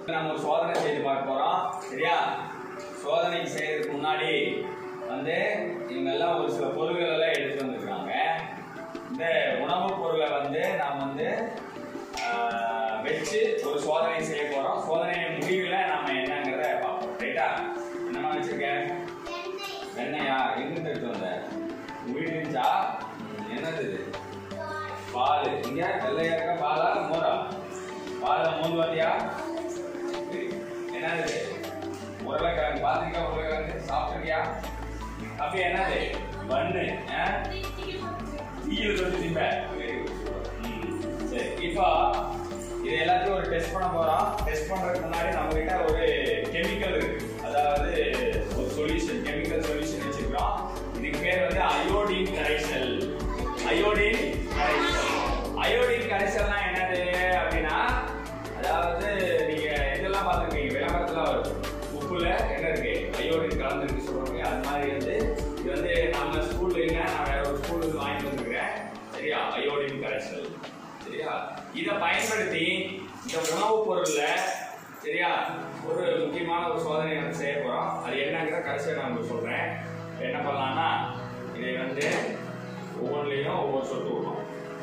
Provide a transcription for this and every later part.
நம்ம ஒரு சோதனை செய்து பார்க்க போறோம் சரியா சோதனை செய்யறதுக்கு முன்னாடி வந்து இவங்க எல்லாம் ஒரு சில பொருள்கள் எல்லாம் எடுத்து வந்திருக்காங்க இந்த உணவுப் பொருளை வந்து நாம் வந்து ஆஹ், வச்சு ஒரு சோதனை செய்ய போறோம் சோதனை முடிவில் நம்ம என்னங்கிறத பார்ப்போம் ரைட்டா என்னமா வச்சிருக்கேன் வெண்ணையா எங்கிருந்து எடுத்து வந்த உங்க வீட்டு இருந்துச்சா ம், என்னது இது பால் இங்க வெள்ளையா இருக்க பாலா மோரா பால மூணு வாட்டியா சரி. என்னது இது? உருளைக்கிழங்கு பாத்திரிக்கா உருளைக்கிழங்கு சாப்பிட்டிருக்கியா அப்படி என்னது பண்ணு தீயில் தொட்டு திம்ப Very good, super. ம், சரி இப்போ இது எல்லாத்தையும் ஒரு டெஸ்ட் பண்ண போறோம் டெஸ்ட் பண்றதுக்கு முன்னாடி நம்ம கிட்ட ஒரு கெமிக்கல் இருக்கு அதாவது ஒரு சொல்யூஷன் கெமிக்கல் சொல்யூஷன் வச்சிருக்கோம் இதுக்கு பேர் வந்து அயோடின் கரைசல் அயோடின் கரைசல் அயோடின் கரைசல்னா என்னது அப்படின்னா அதாவது நீங்க இதெல்லாம் பார்த்துருக்கீங்க விளம்பரத்துல வரும் உப்புல என்ன இருக்கு அயோடின் கலந்துருக்கு சொல்றாங்க அது மாதிரி வந்து இது வந்து நம்ம ஸ்கூல்ல இல்ல நான் வேற ஒரு ஸ்கூல்ல இருந்து வாங்கிட்டு வந்துருக்கேன் சரியா அயோடின் கரைசல் சரியா இதை பயன்படுத்தி இந்த உணவுப் பொருள்ல சரியா ஒரு முக்கியமான ஒரு சோதனை வந்து செய்ய போறோம் அது என்னங்கிற கடைசியாக நான் உங்களுக்கு சொல்றேன் என்ன பண்ணலாம்னா இதை வந்து ஒவ்வொன்றிலையும் ஒவ்வொரு சொட்டு விடணும்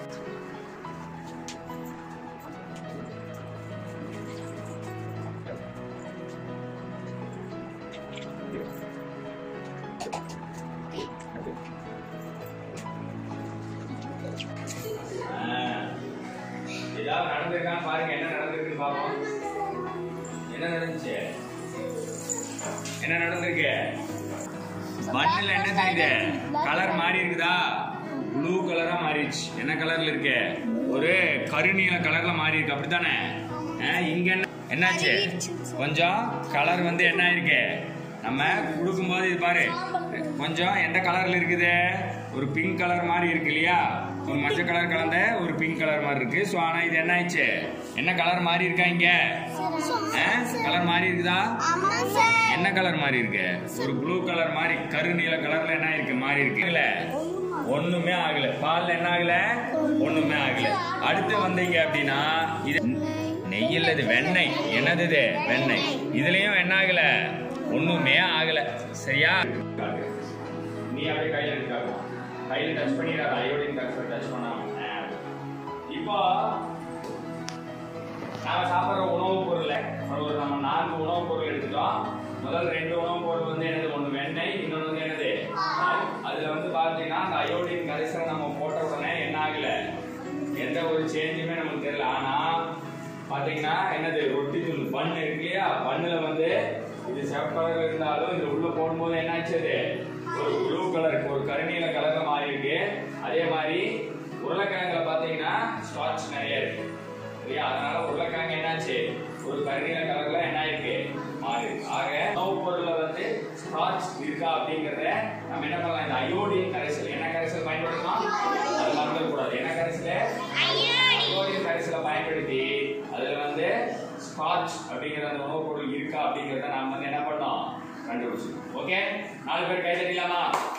ஆஹ். ஏதாவது நடந்திருக்கான்னு பாருங்க என்ன நடந்திருக்குன்னு பார்ப்போம் என்ன நடந்துச்சு என்ன நடந்திருக்கு மண்ணில் என்ன தெரியுது கலர் மாறி இருக்குதா ப்ளூ கலரா மாறிடுச்சு என்ன கலர்ல இருக்கு ஒரு கருநீல கலர்ல மாறி இருக்கு அப்படித்தானே ஆஹ், இங்க என்ன என்னாச்சு கொஞ்சம் கலர் வந்து என்ன இருக்கு நம்ம கொடுக்கும்போது இது பாரு கொஞ்சம் எந்த கலர்ல இருக்குது ஒரு பிங்க் கலர் மாதிரி இருக்கு இல்லையா ஒரு மஞ்சள் கலர் கலந்த ஒரு பிங்க் கலர் மாதிரி இருக்கு ஸோ ஆனா இது என்ன ஆயிடுச்சு என்ன கலர் மாறி இருக்கா இங்க கலர் மாறி இருக்குதா என்ன கலர் மாதிரி இருக்கு ஒரு ப்ளூ கலர் மாதிரி கரு நீல கலர்ல என்ன இருக்கு மாறி இருக்கு இல்ல ஒண்ணுமே ஆகல பால்ல என்ன ஆகல ஒண்ணுமே ஆகல அடுத்து வந்தீங்க அப்படின்னா இது நெய் இல்ல இது வெண்ணெய் என்னது இது வெண்ணெய் இதுலயும் என்ன ஆகல ஒண்ணுமே ஆகல சரியா நீ அப்படியே கையில எடுக்காத கையில டச் பண்ணிடாத அயோடின் டச் டச் பண்ணாம இப்போ நாம சாப்பிடுற உணவுப் பொருள்ல ஒரு நம்ம நான்கு உணவுப் பொருள் எடுத்துட்டோம் முதல் ரெண்டு உணவுப் பொருள் வந்து என்னது ஒண்ணு வெண்ணெய் இன்னொன்று வந்து என்னது பால். அதுல வந்து பாத்தீங்கன்னா அந்த அயோடின் கரைசலை நம்ம போட்ட உடனே என்ன ஆகல எந்த ஒரு சேஞ்சுமே நமக்கு தெரியல ஆனா பாத்தீங்கன்னா என்னது ரொட்டி தூள் பண்ணு இருக்கு இல்லையா பண்ணுல வந்து இது சிவப்பு கலர்ல இருந்தாலும் இது உள்ள போடும்போது என்னாச்சு அது ஒரு ப்ளூ கலர் ஒரு கருநீல கலர்ல மாறி இருக்கு அதே மாதிரி உருளைக்கிழங்குல பாத்தீங்கன்னா ஸ்டார்ச் நிறைய இருக்கு சரியா அதனால உருளைக்கிழங்கு என்னாச்சு ஒரு கருநீல கலர்ல என்ன இருக்கு மாறி இருக்கு ஆக உணவுப் பொருள்ல வந்து ஸ்டார்ச் இருக்கா அப்படிங்கறத நம்ம என்ன பண்ணலாம் இந்த அயோடின் கரைசல் என்ன கரைசல் பயன்படுத்தலாம் அது மறந்துடக்கூடாது என்ன கரைசல் அயோடின் கரைசலை பயன்படுத்தி அதுல வந்து ஸ்காட்ச் அப்படிங்கிற அந்த உணவுப் பொருள் இருக்கா அப்படிங்கறத நாம வந்து என்ன பண்ணோம் கண்டுபிடிச்சோம் ஓகே நாலு பேர் கை தட்டிலாமா